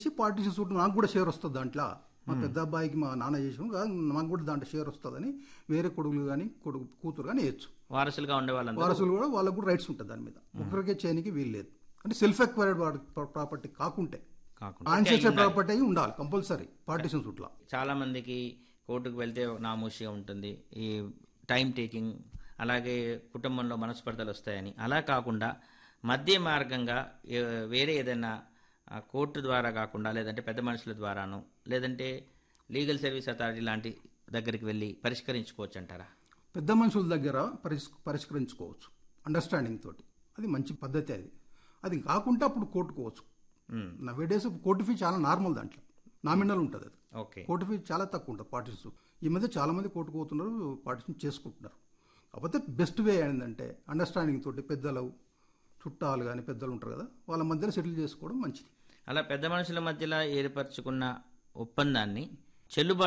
Partition suit నాకు కూడా share వస్తుంది దాంట్లో మా పెద్ద అబ్బాయికి మా నాన్న చేసిన నాకు కూడా దాంట్లో షేర్ వస్తుందని వేరే కొడుకులు కానీ కొడుకు కూతురు కానీ వేయచ్చు వారసులుగా ఉండే వాళ్ళందరూ వారసులు కూడా వాళ్ళకు కూడా రైట్స్ ఉంటుంది దాని మీద ఒకరికే చేయనికి వీలు లేదు అంటే సెల్ఫ్ ఎక్వైర్డ్ ప్రాపర్టీ కాకుంటే కాకుండా ఆన్సెస్టర్ ప్రాపర్టీ అయి ఉండాలి కంపల్సరీ పార్టీషన్ సూట్లో చాలా మందికి కోర్టుకు వెళ్తే నామూషిగా ఉంటుంది ఈ టైం టేకింగ్ అలాగే కుటుంబంలో మనస్పర్ధలు వస్తాయని అలా కాకుండా మధ్య మార్గంగా ఏ- వేరే ఏదైనా ఆ, కోర్టు ద్వారా కాకుండా లేదంటే పెద్ద మనుషుల ద్వారాను లేదంటే లీగల్ సర్వీస్ అథారిటీ లాంటి దగ్గరికి వెళ్ళి పరిష్కరించుకోవచ్చు అంటారా పెద్ద మనుషుల దగ్గర పరిష్ పరిష్కరించుకోవచ్చు అండర్స్టాండింగ్ తోటి అది మంచి పద్ధతి అది అది కాకుండా అప్పుడు కోర్టుకోవచ్చు మ్మ్. నవే డేస్ కోర్టు ఫీ చాలా నార్మల్ దాంట్లో నామినల్ ఉంటుంది అది ఓకే కోర్టు ఫీ చాలా తక్కువ ఉంటుంది పార్టీషన్ ఈ మధ్య చాలా మంది కోర్టుకు పోతున్నారు పార్టీషన్ చేసుకుంటున్నారు కాకపోతే బెస్ట్ వే ఏంటంటే అండర్స్టాండింగ్ తోటి పెద్దలు చుట్టాలు కానీ పెద్దలు ఉంటారు కదా వాళ్ళ మధ్యలో సెటిల్ చేసుకోవడం మంచిది అలా పెద్ద మనుషుల మధ్యలో ఏర్పరచుకున్న ఒప్పందాన్ని చెల్లుబాటు